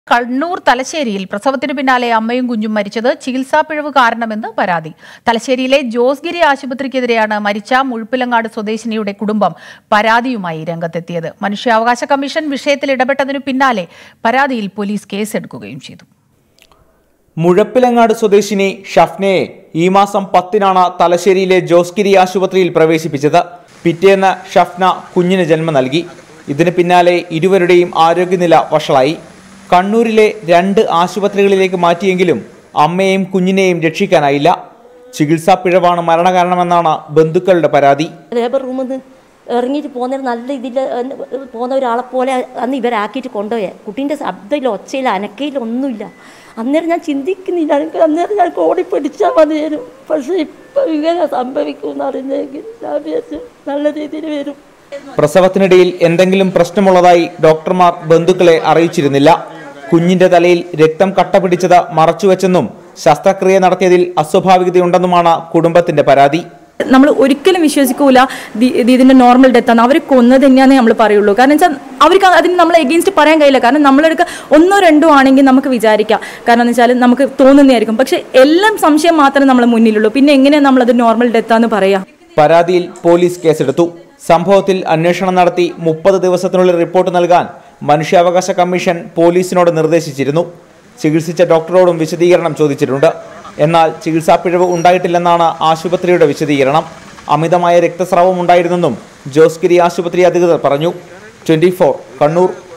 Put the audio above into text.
കണ്ണൂർ തലശ്ശേരിയിൽ പ്രസവത്തിനു പിന്നാലെ അമ്മയും കുഞ്ഞും മരിച്ചത് ചികിത്സാ പിഴവ് കാരണമെന്ന് പരാതി തലശ്ശേരിയിലെ ജോസ്ഗിരി ആശുപത്രിക്കെതിരെയാണ് മരിച്ച മുഴുപ്പിലങ്ങാട് സ്വദേശിനിയുടെ കുടുംബം പരാതിയുമായി രംഗത്തെത്തിയത് മനുഷ്യാവകാശ കമ്മീഷൻ വിഷയത്തിൽ ഇടപെട്ടതിനു പിന്നാലെ പരാതിയിൽ പോലീസ് കേസെടുക്കുകയും ചെയ്തു മുഴപ്പിലങ്ങാട് സ്വദേശിനി ഷഫ്നയെ ഈ മാസം പത്തിനാണ് തലശ്ശേരിയിലെ ജോസ്ഗിരി ആശുപത്രിയിൽ പ്രവേശിപ്പിച്ചത് പിറ്റേന്ന് ഷഫ്ന കുഞ്ഞിന് ജന്മം നൽകി ഇതിന് പിന്നാലെ ഇരുവരുടെയും ആരോഗ്യനില വഷളായി കണ്ണൂരിലെ രണ്ട് ആശുപത്രികളിലേക്ക് മാറ്റിയെങ്കിലും അമ്മയെയും കുഞ്ഞിനെയും രക്ഷിക്കാനായില്ല ചികിത്സാ പിഴവാണ് മരണകാരണമെന്നാണ് ബന്ധുക്കളുടെ പരാതി ലേബർ റൂമിൽ നിന്ന് ഇറങ്ങിയിട്ട് പോകുന്നൊരു നല്ല ഇതിൽ പോകുന്ന ഒരാളെ പോലെ അന്ന് ഇവരാക്കിയിട്ട് കൊണ്ടുപോയേ കുട്ടീൻ്റെ ശബ്ദമില്ല ഒച്ചയില്ല അനക്കയില്ല ഒന്നുമില്ല അന്നേരം ഞാൻ ചിന്തിക്കുന്നില്ല എനിക്ക് അന്നേരം ഞാൻ കോടി പിടിച്ചാൽ മതിയായിരുന്നു പക്ഷേ ഇപ്പം ഇങ്ങനെ സംഭവിക്കുമെന്ന് അറിഞ്ഞെങ്കിൽ ഞാൻ വിചാരിച്ചു നല്ല രീതിയിൽ വരും പ്രസവത്തിനിടയിൽ എന്തെങ്കിലും പ്രശ്നമുള്ളതായി ഡോക്ടർമാർ ബന്ധുക്കളെ അറിയിച്ചിരുന്നില്ല കുഞ്ഞിന്റെ തലയിൽ രക്തം കട്ട പിടിച്ചത് മറച്ചുവെച്ചെന്നും ശസ്ത്രക്രിയ നടത്തിയതിൽ അസ്വാഭാവികതയുണ്ടെന്നുമാണ് കുടുംബത്തിന്റെ പരാതി നമ്മൾ ഒരിക്കലും വിശ്വസിക്കൂല ദി- ഇത് ഇതിന്റെ നോർമൽ ഡെത്ത് ആണ് അവർ കൊന്നത് തന്നെയാണെന്ന് നമ്മൾ പറയുള്ളൂ കാരണം വെച്ചാൽ അവർക്ക് അതിന് നമ്മൾ എഗെയിൻസ്റ്റ് പറയാൻ കഴിയില്ല കാരണം നമ്മളെടുക്ക ഒന്നോ രണ്ടോ ആണെങ്കിൽ നമുക്ക് വിചാരിക്കാം കാരണം എന്ന് വെച്ചാൽ നമുക്ക് തോന്നുന്നതായിരിക്കും പക്ഷെ എല്ലാം സംശയം മാത്രമേ നമ്മളെ മുന്നിലുള്ളൂ പിന്നെ എങ്ങനെയാണ് നമ്മളത് നോർമൽ ഡെത്താന്ന് പറയാം പരാതിയിൽ പോലീസ് കേസെടുത്തു സംഭവത്തിൽ അന്വേഷണം നടത്തി മുപ്പത് ദിവസത്തിനുള്ളിൽ റിപ്പോർട്ട് നൽകാൻ മനുഷ്യാവകാശ കമ്മീഷൻ പോലീസിനോട് നിർദ്ദേശിച്ചിരുന്നു ചികിത്സിച്ച ഡോക്ടറോടും വിശദീകരണം ചോദിച്ചിട്ടുണ്ട് എന്നാൽ ചികിത്സാ പിഴവ് ഉണ്ടായിട്ടില്ലെന്നാണ് ആശുപത്രിയുടെ വിശദീകരണം അമിതമായ രക്തസ്രാവം ഉണ്ടായിരുന്നെന്നും ജോസ്ഗിരി ആശുപത്രി അധികൃതർ പറഞ്ഞു ട്വന്റി കണ്ണൂർ